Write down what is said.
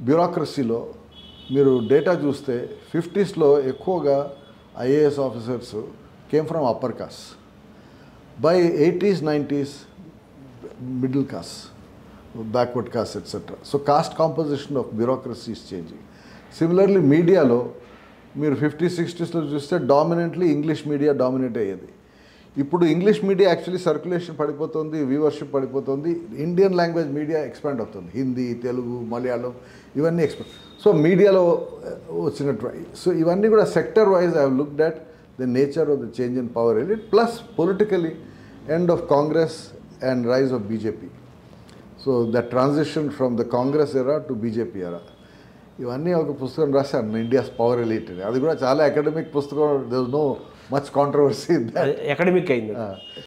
బ్యూరోక్రసీలో మీరు డేటా చూస్తే ఫిఫ్టీస్లో ఎక్కువగా IAS officers came from upper caste by eighties nineties middle caste backward caste etcetera so caste composition of bureaucracy is changing similarly మీడియాలో మీరు fifty సిక్స్టీస్లో చూస్తే dominantly English media dominate అయ్యేది ఇప్పుడు English media actually circulation పడిపోతుంది viewership పడిపోతుంది Indian language media expand అవుతుంది హిందీ తెలుగు మలయాళం ఇవన్నీ expand so మీడియాలో వచ్చినట్టు సో ఇవన్నీ కూడా sector wise I look that the nature of the change in power elite plus politically end of Congress and rise of BJP so the transition from the Congress era to BJP ఎరా ఇవన్నీ ఒక పుస్తకం రాశాను India's power elite అని అది కూడా చాలా academic పుస్తకం there no much controversy academic అయింది